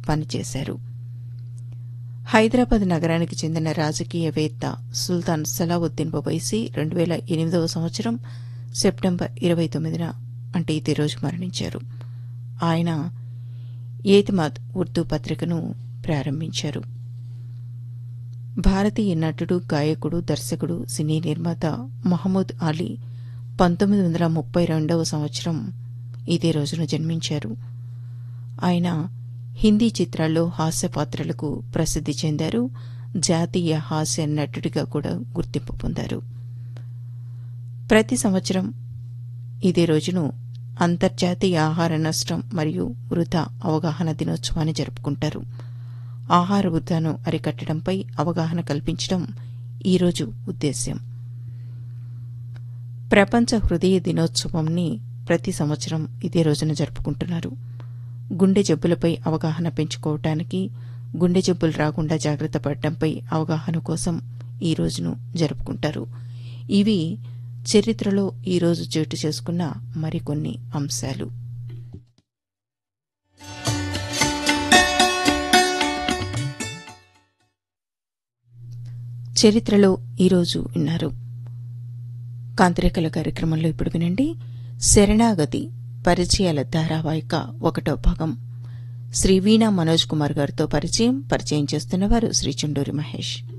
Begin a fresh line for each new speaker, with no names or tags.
పనిచేశారు హైదరాబాద్ నగరానికి చెందిన రాజకీయవేత్త సుల్తాన్ సలావుద్దీన్ ఒవైసీ రెండు వేల ఎనిమిదవ సంవత్సరం సెప్టెంబర్ ఇరవై తొమ్మిదిన అంటే ఇదే రోజు మరణించారు ఆయన ఏతిమాద్ ఉర్దూ పత్రికను ప్రారంభించారు భారతీయ నటుడు గాయకుడు దర్శకుడు సినీ నిర్మాత మహమూద్ అలీ పంతొమ్మిది వందల ముప్పై రెండవ సంవత్సరం ఇదే రోజున జన్మించారు ఆయన హిందీ చిత్రాల్లో హాస్య పాత్రలకు ప్రసిద్ధి చెందారు జాతీయ హాస్య నటుడిగా కూడా గుర్తింపు పొందారు ప్రతి సంవత్సరం ఇదే రోజును అంతర్జాతీయ ఆహార నష్టం మరియు వృధా అవగాహన దినోత్సవాన్ని జరుపుకుంటారు ఆహార వృధాను అరికట్టడంపై అవగాహన కల్పించడం ఈరోజు ఉద్దేశ్యం ప్రపంచ హృదయ దినోత్సవంని ప్రతి సంవత్సరం ఇదే రోజున జరుపుకుంటున్నారు గుండె జబ్బులపై అవగాహన పెంచుకోవటానికి గుండె జబ్బులు రాకుండా జాగ్రత్త పడటంపై అవగాహన కోసం ఈ రోజును జరుపుకుంటారు ఇవి చరిత్రలో ఈరోజు చోటు చేసుకున్న మరికొన్ని అంశాలు చరిత్రలో ఈరోజు విన్నారు కాంతిరేఖల కార్యక్రమంలో ఇప్పుడు వినండి శరణాగతి పరిచయాల ధారావాహిక ఒకటో భాగం శ్రీ వీణా మనోజ్ కుమార్ గారితో పరిచయం పరిచయం చేస్తున్నవారు శ్రీ చుండూరి మహేష్